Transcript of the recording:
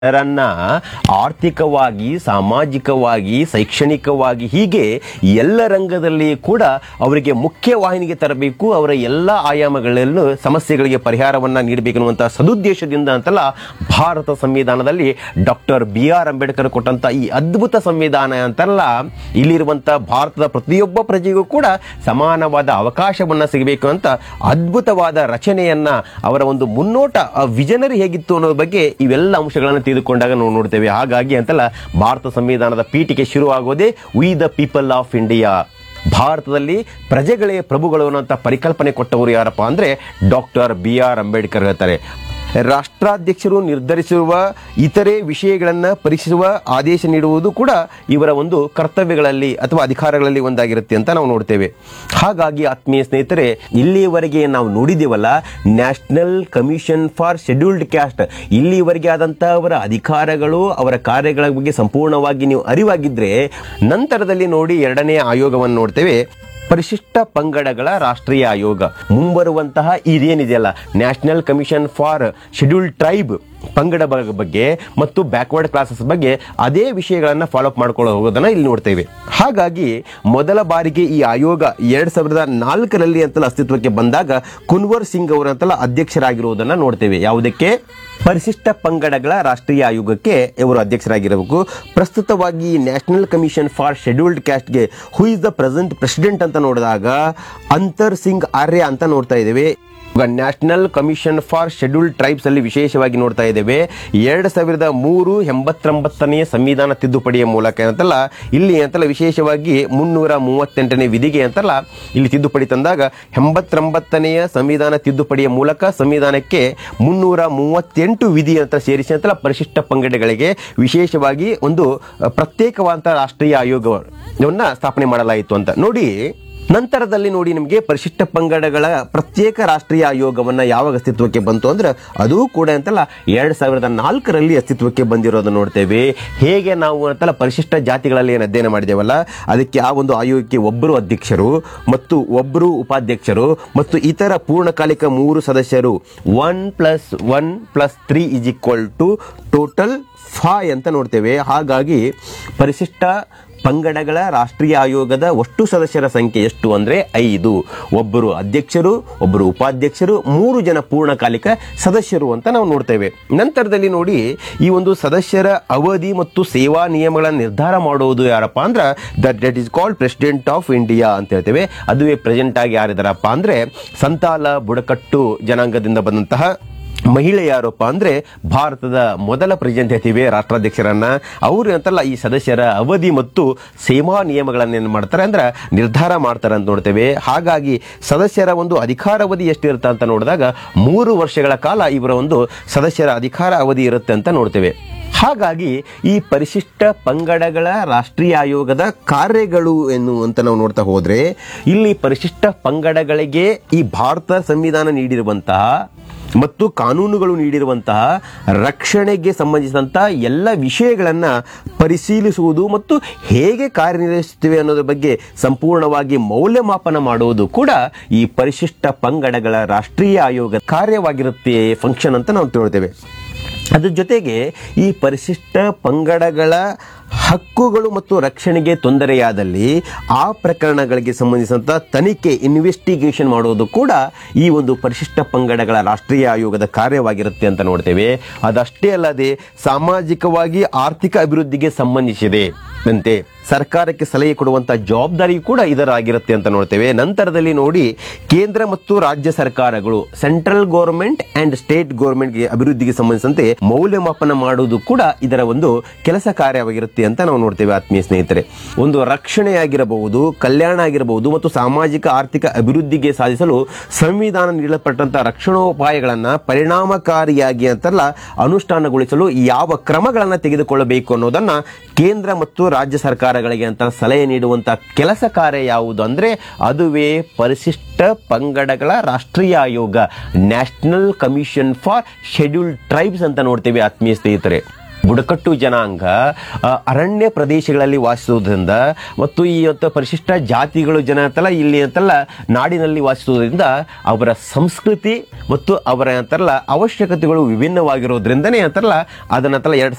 ಜನರನ್ನ ಆರ್ಥಿಕವಾಗಿ ಸಾಮಾಜಿಕವಾಗಿ ಶೈಕ್ಷಣಿಕವಾಗಿ ಹೀಗೆ ಎಲ್ಲ ರಂಗದಲ್ಲಿ ಕೂಡ ಅವರಿಗೆ ಮುಖ್ಯ ವಾಹಿನಿಗೆ ತರಬೇಕು ಅವರ ಎಲ್ಲ ಆಯಾಮಗಳಲ್ಲೂ ಸಮಸ್ಯೆಗಳಿಗೆ ಪರಿಹಾರವನ್ನ ನೀಡಬೇಕೆನ್ನುವಂತಹ ಸದುದ್ದೇಶದಿಂದ ಅಂತಲ್ಲ ಭಾರತ ಸಂವಿಧಾನದಲ್ಲಿ ಡಾಕ್ಟರ್ ಬಿ ಆರ್ ಅಂಬೇಡ್ಕರ್ ಕೊಟ್ಟಂತ ಈ ಅದ್ಭುತ ಸಂವಿಧಾನ ಅಂತಲ್ಲ ಇಲ್ಲಿರುವಂತ ಭಾರತದ ಪ್ರತಿಯೊಬ್ಬ ಪ್ರಜೆಗೂ ಕೂಡ ಸಮಾನವಾದ ಅವಕಾಶವನ್ನ ಸಿಗಬೇಕು ಅಂತ ಅದ್ಭುತವಾದ ರಚನೆಯನ್ನ ಅವರ ಒಂದು ಮುನ್ನೋಟ ವಿಜನರಿ ಹೇಗಿತ್ತು ಅನ್ನೋದ್ರ ಬಗ್ಗೆ ಇವೆಲ್ಲ ಅಂಶಗಳನ್ನು ತೆಗೆದುಕೊಂಡಾಗ ನಾವು ನೋಡ್ತೇವೆ ಹಾಗಾಗಿ ಅಂತಲ್ಲ ಭಾರತ ಸಂವಿಧಾನದ ಪೀಠಿಕೆ ಶುರುವಾಗೋದೇ we the people of India ಭಾರತದಲ್ಲಿ ಪ್ರಜೆಗಳೇ ಪ್ರಭುಗಳು ಅನ್ನೋಂಥ ಪರಿಕಲ್ಪನೆ ಕೊಟ್ಟವರು ಯಾರಪ್ಪ ಅಂದ್ರೆ ಡಾಕ್ಟರ್ ಬಿ ಆರ್ ಅಂಬೇಡ್ಕರ್ ಹೇಳ್ತಾರೆ ರಾಷ್ಟ್ರಾಧ್ಯಕ್ಷರು ನಿರ್ಧರಿಸಿರುವ ಇತರೆ ವಿಷಯಗಳನ್ನು ಪರೀಕ್ಷಿಸುವ ಆದೇಶ ನೀಡುವುದು ಕೂಡ ಇವರ ಒಂದು ಕರ್ತವ್ಯಗಳಲ್ಲಿ ಅಥವಾ ಅಧಿಕಾರಗಳಲ್ಲಿ ಒಂದಾಗಿರುತ್ತೆ ಅಂತ ನಾವು ನೋಡ್ತೇವೆ ಹಾಗಾಗಿ ಆತ್ಮೀಯ ಸ್ನೇಹಿತರೆ ಇಲ್ಲಿಯವರೆಗೆ ನಾವು ನೋಡಿದ್ದೇವಲ್ಲ national commission for scheduled caste ಇಲ್ಲಿವರೆಗೆ ಆದಂತಹ ಅವರ ಅಧಿಕಾರಗಳು ಅವರ ಕಾರ್ಯಗಳ ಬಗ್ಗೆ ಸಂಪೂರ್ಣವಾಗಿ ನೀವು ಅರಿವಾಗಿದ್ರೆ ನಂತರದಲ್ಲಿ ನೋಡಿ ಎರಡನೇ ಆಯೋಗವನ್ನು ನೋಡ್ತೇವೆ ಪರಿಶಿಷ್ಟ ಪಂಗಡಗಳ ರಾಷ್ಟ್ರೀಯ ಆಯೋಗ ಮುಂಬರುವಂತಹ ಇದೇನಿದೆಯಲ್ಲ national commission for scheduled tribe ಪಂಗಡ ಬ- ಬಗ್ಗೆ ಮತ್ತು ಬ್ಯಾಕ್ವರ್ಡ್ ಕ್ಲಾಸಸ್ ಬಗ್ಗೆ ಅದೇ ವಿಷಯಗಳನ್ನು ಫಾಲೋ ಅಪ್ ಮಾಡ್ಕೊಳ್ಳೋ ಹೋಗೋದನ್ನ ಇಲ್ಲಿ ನೋಡ್ತೇವೆ ಹಾಗಾಗಿ ಮೊದಲ ಬಾರಿಗೆ ಈ ಆಯೋಗ ಎರಡ್ ಸಾವಿರದ ನಾಲ್ಕರಲ್ಲಿ ಅಂತಲ್ಲ ಅಸ್ತಿತ್ವಕ್ಕೆ ಬಂದಾಗ ಕುನ್ವರ್ ಸಿಂಗ್ ಅವರಂತಲ್ಲ ಅಧ್ಯಕ್ಷರಾಗಿರುವುದನ್ನ ನೋಡ್ತೇವೆ ಯಾವುದಕ್ಕೆ ಪರಿಶಿಷ್ಟ ಪಂಗಡಗಳ ರಾಷ್ಟ್ರೀಯ ಆಯೋಗಕ್ಕೆ ಇವರು ಅಧ್ಯಕ್ಷರಾಗಿರಬೇಕು ಪ್ರಸ್ತುತವಾಗಿ ನ್ಯಾಷನಲ್ ಕಮಿಷನ್ ಫಾರ್ ಶೆಡ್ಯೂಲ್ಡ್ ಕ್ಯಾಸ್ಟ್ಗೆ who is the present president ಅಂತ ನೋಡಿದಾಗ ಅಂತರ್ ಸಿಂಗ್ ಆರ್ಯ ಅಂತ ನೋಡ್ತಾ ಇದ್ದೇವೆ ಈಗ national commission for scheduled tribes ಅಲ್ಲಿ ವಿಶೇಷವಾಗಿ ನೋಡ್ತಾ ಇದ್ದೇವೆ ಎರಡ್ ಸಾವಿರದ ಮೂರು ಎಂಬತ್ತೊಂಬತ್ತನೇ ಸಂವಿಧಾನ ತಿದ್ದುಪಡಿಯ ಮೂಲಕ ಅಂತಲ್ಲ ಇಲ್ಲಿ ಅಂತಲ್ಲ ವಿಶೇಷವಾಗಿ ಮುನ್ನೂರ ಮೂವತ್ತೆಂಟನೇ ವಿಧಿಗೆ ಅಂತಲ್ಲ ಇಲ್ಲಿ ತಿದ್ದುಪಡಿ ತಂದಾಗ ಎಂಬತ್ತೊಂಬತ್ತನೆಯ ಸಂವಿಧಾನ ತಿದ್ದುಪಡಿಯ ಮೂಲಕ ಸಂವಿಧಾನಕ್ಕೆ ಮುನ್ನೂರ ಮೂವತ್ತೆಂಟು ವಿಧಿ ಅಂತ ಸೇರಿಸಿ ಅಂತಲ್ಲ ಪರಿಶಿಷ್ಟ ಪಂಗಡಗಳಿಗೆ ವಿಶೇಷವಾಗಿ ಒಂದು ಅ, ಪ್ರತ್ಯೇಕವಾದಂತಹ ರಾಷ್ಟ್ರೀಯ ಆಯೋಗವನ್ನ ಸ್ಥಾಪನೆ ಮಾಡಲಾಯಿತು ಅಂತ ನೋಡಿ ನಂತರದಲ್ಲಿ ನೋಡಿ ನಿಮಗೆ ಪರಿಶಿಷ್ಟ ಪಂಗಡಗಳ ಪ್ರತ್ಯೇಕ ರಾಷ್ಟ್ರೀಯ ಆಯೋಗವನ್ನ ಯಾವಾಗ ಅಸ್ತಿತ್ವಕ್ಕೆ ಬಂತು ಅಂದ್ರೆ ಅದು ಕೂಡ ಅಂತಲ್ಲ ಎರಡ್ ಸಾವಿರದ ನಾಲ್ಕರಲ್ಲಿ ಅಸ್ತಿತ್ವಕ್ಕೆ ಬಂದಿರೋದನ್ನ ನೋಡ್ತೇವೆ ಹೇಗೆ ನಾವು ಅಂತಲ್ಲ ಪರಿಶಿಷ್ಟ ಜಾತಿಗಳಲ್ಲಿ ಏನು ಅಧ್ಯಯನ ಮಾಡಿದೇವಲ್ಲ ಅದಕ್ಕೆ ಆ ಒಂದು ಆಯೋಗಕ್ಕೆ ಒಬ್ಬರು ಅಧ್ಯಕ್ಷರು ಮತ್ತು ಒಬ್ಬರು ಉಪಾಧ್ಯಕ್ಷರು ಮತ್ತು ಇತರ ಪೂರ್ಣಕಾಲಿಕ ಮೂರು ಸದಸ್ಯರು one plus one plus three is equal to total five ಅಂತ ನೋಡ್ತೇವೆ ಹಾಗಾಗಿ ಪರಿಶಿಷ್ಟ ಪಂಗಡಗಳ ರಾಷ್ಟ್ರೀಯ ಆಯೋಗದ ಒಟ್ಟು ಸದಸ್ಯರ ಸಂಖ್ಯೆ ಎಷ್ಟು ಅಂದ್ರೆ ಐದು ಒಬ್ಬರು ಅಧ್ಯಕ್ಷರು ಒಬ್ಬರು ಉಪಾಧ್ಯಕ್ಷರು ಮೂರು ಜನ ಪೂರ್ಣಕಾಲಿಕ ಸದಸ್ಯರು ಅಂತ ನಾವು ನೋಡ್ತೇವೆ ನಂತರದಲ್ಲಿ ನೋಡಿ ಈ ಒಂದು ಸದಸ್ಯರ ಅವಧಿ ಮತ್ತು ಸೇವಾ ನಿಯಮಗಳನ್ನು ನಿರ್ಧಾರ ಮಾಡುವುದು ಯಾರಪ್ಪ ಅಂದ್ರೆ that that is called president of India ಅಂತ ಹೇಳ್ತೇವೆ ಅದುವೇ ಪ್ರೆಸೆಂಟ್ ಆಗಿ ಯಾರಿದಾರಪ್ಪ ಅಂದ್ರೆ ಸಂತಾಲ ಬುಡಕಟ್ಟು ಜನಾಂಗದಿಂದ ಬಂದಂತಹ ಮಹಿಳೆ ಯಾರಪ್ಪ ಅಂದ್ರೆ ಭಾರತದ ಮೊದಲ ಪ್ರೆಸಿಡೆಂಟ್ ಹೇಳ್ತೀವಿ ರಾಷ್ಟ್ರಾಧ್ಯಕ್ಷರನ್ನ ಅವರು ಅಂತಲ್ಲ ಈ ಸದಸ್ಯರ ಅವಧಿ ಮತ್ತು ಸೇವಾ ನಿಯಮಗಳನ್ನ ಏನ್ ಮಾಡ್ತಾರೆ ಅಂದ್ರೆ ನಿರ್ಧಾರ ಮಾಡ್ತಾರೆ ಅಂತ ನೋಡ್ತೇವೆ ಹಾಗಾಗಿ ಸದಸ್ಯರ ಒಂದು ಅಧಿಕಾರಾವಧಿ ಎಷ್ಟಿರುತ್ತೆ ಅಂತ ನೋಡಿದಾಗ ಮೂರು ವರ್ಷಗಳ ಕಾಲ ಇವರ ಒಂದು ಸದಸ್ಯರ ಅಧಿಕಾರ ಅವಧಿ ಇರುತ್ತೆ ಅಂತ ನೋಡ್ತೇವೆ ಹಾಗಾಗಿ ಈ ಪರಿಶಿಷ್ಟ ಪಂಗಡಗಳ ರಾಷ್ಟ್ರೀಯ ಆಯೋಗದ ಕಾರ್ಯಗಳು ಎನ್ನು ಅಂತ ನಾವು ನೋಡ್ತಾ ಹೋದ್ರೆ ಇಲ್ಲಿ ಪರಿಶಿಷ್ಟ ಪಂಗಡಗಳಿಗೆ ಈ ಭಾರತ ಸಂವಿಧಾನ ನೀಡಿರುವಂತಹ ಮತ್ತು ಕಾನೂನುಗಳು ನೀಡಿರುವಂತಹ ರಕ್ಷಣೆಗೆ ಸಂಬಂಧಿಸಿದಂತಹ ಎಲ್ಲ ವಿಷಯಗಳನ್ನ ಪರಿಶೀಲಿಸುವುದು ಮತ್ತು ಹೇಗೆ ಕಾರ್ಯನಿರ್ವಹಿಸುತ್ತಿವೆ ಅನ್ನೋದ್ರ ಬಗ್ಗೆ ಸಂಪೂರ್ಣವಾಗಿ ಮೌಲ್ಯಮಾಪನ ಮಾಡುವುದು ಕೂಡ ಈ ಪರಿಶಿಷ್ಟ ಪಂಗಡಗಳ ರಾಷ್ಟ್ರೀಯ ಆಯೋಗ ಕಾರ್ಯವಾಗಿರುತ್ತೆ ಫಂಕ್ಷನ್ ಅಂತ ನಾವು ತಿಳ್ತೇವೆ ಅದ್ರ ಜೊತೆಗೆ ಈ ಪರಿಶಿಷ್ಟ ಪಂಗಡಗಳ ಹಕ್ಕುಗಳು ಮತ್ತು ರಕ್ಷಣೆಗೆ ತೊಂದರೆಯಾದಲ್ಲಿ ಆ ಪ್ರಕರಣಗಳಿಗೆ ಸಂಬಂಧಿಸಿದಂಥ ತನಿಖೆ ಇನ್ವೆಸ್ಟಿಗೇಷನ್ ಮಾಡೋದು ಕೂಡ ಈ ಒಂದು ಪರಿಶಿಷ್ಟ ಪಂಗಡಗಳ ರಾಷ್ಟ್ರೀಯ ಆಯೋಗದ ಕಾರ್ಯವಾಗಿರುತ್ತೆ ಅಂತ ನೋಡ್ತೇವೆ ಅದಷ್ಟೇ ಅಲ್ಲದೆ ಸಾಮಾಜಿಕವಾಗಿ ಆರ್ಥಿಕ ಅಭಿವೃದ್ಧಿಗೆ ಸಂಬಂಧಿಸಿದೆ ಅಂತೆ ಸರ್ಕಾರಕ್ಕೆ ಸಲಹೆ ಕೊಡುವಂತ ಜವಾಬ್ದಾರಿ ಕೂಡ ಇದರಾಗಿರುತ್ತೆ ಅಂತ ನೋಡ್ತೇವೆ ನಂತರದಲ್ಲಿ ನೋಡಿ ಕೇಂದ್ರ ಮತ್ತು ರಾಜ್ಯ ಸರ್ಕಾರಗಳು ಸೆಂಟ್ರಲ್ ಗೌರ್ಮೆಂಟ್ ಅಂಡ್ ಸ್ಟೇಟ್ ಗೌರ್ಮೆಂಟ್ಗೆ ಅಭಿವೃದ್ಧಿಗೆ ಸಂಬಂಧಿಸಿದಂತೆ ಮೌಲ್ಯಮಾಪನ ಮಾಡುವುದು ಕೂಡ ಇದರ ಒಂದು ಕೆಲಸ ಕಾರ್ಯವಾಗಿರುತ್ತೆ ಅಂತ ನಾವು ನೋಡ್ತೇವೆ ಆತ್ಮೀಯ ಸ್ನೇಹಿತರೆ ಒಂದು ರಕ್ಷಣೆ ಆಗಿರಬಹುದು ಕಲ್ಯಾಣ ಆಗಿರಬಹುದು ಮತ್ತು ಸಾಮಾಜಿಕ ಆರ್ಥಿಕ ಅಭಿವೃದ್ಧಿಗೆ ಸಾಧಿಸಲು ಸಂವಿಧಾನ ನೀಡಲ್ಪಟ್ಟಂತಹ ರಕ್ಷಣೋಪಾಯಗಳನ್ನ ಪರಿಣಾಮಕಾರಿಯಾಗಿ ಅಂತಲ್ಲ ಅನುಷ್ಠಾನಗೊಳಿಸಲು ಯಾವ ಕ್ರಮಗಳನ್ನ ತೆಗೆದುಕೊಳ್ಳಬೇಕು ಅನ್ನೋದನ್ನ ಕೇಂದ್ರ ಮತ್ತು ರಾಜ್ಯ ಸರ್ಕಾರಗಳಿಗೆ ಅಂತ ಸಲಹೆ ನೀಡುವಂತ ಕೆಲಸ ಕಾರ್ಯ ಯಾವುದು ಅಂದ್ರೆ ಅದುವೇ ಪರಿಶಿಷ್ಟ ಪಂಗಡಗಳ ರಾಷ್ಟ್ರೀಯ ಆಯೋಗ national commission for scheduled tribes ಅಂತ ನೋಡ್ತೇವೆ ಆತ್ಮೀಯ ಸ್ನೇಹಿತರೆ ಬುಡಕಟ್ಟು ಜನಾಂಗ ಆ, ಅರಣ್ಯ ಪ್ರದೇಶಗಳಲ್ಲಿ ವಾಸಿಸುವುದರಿಂದ ಮತ್ತು ಈ ಅಂತ ಪರಿಶಿಷ್ಟ ಜಾತಿಗಳು ಜನ ಅಂತಲ್ಲ ಇಲ್ಲಿ ಅಂತಲ್ಲ ನಾಡಿನಲ್ಲಿ ವಾಸಿಸುವುದರಿಂದ ಅವರ ಸಂಸ್ಕೃತಿ ಮತ್ತು ಅವರ ಅಂತಾರಲ್ಲ ಅವಶ್ಯಕತೆಗಳು ವಿಭಿನ್ನವಾಗಿರೋದ್ರಿಂದನೇ ಅಂತಾರಲ್ಲ ಅದನ್ನಂತಲ್ಲ ಎರಡು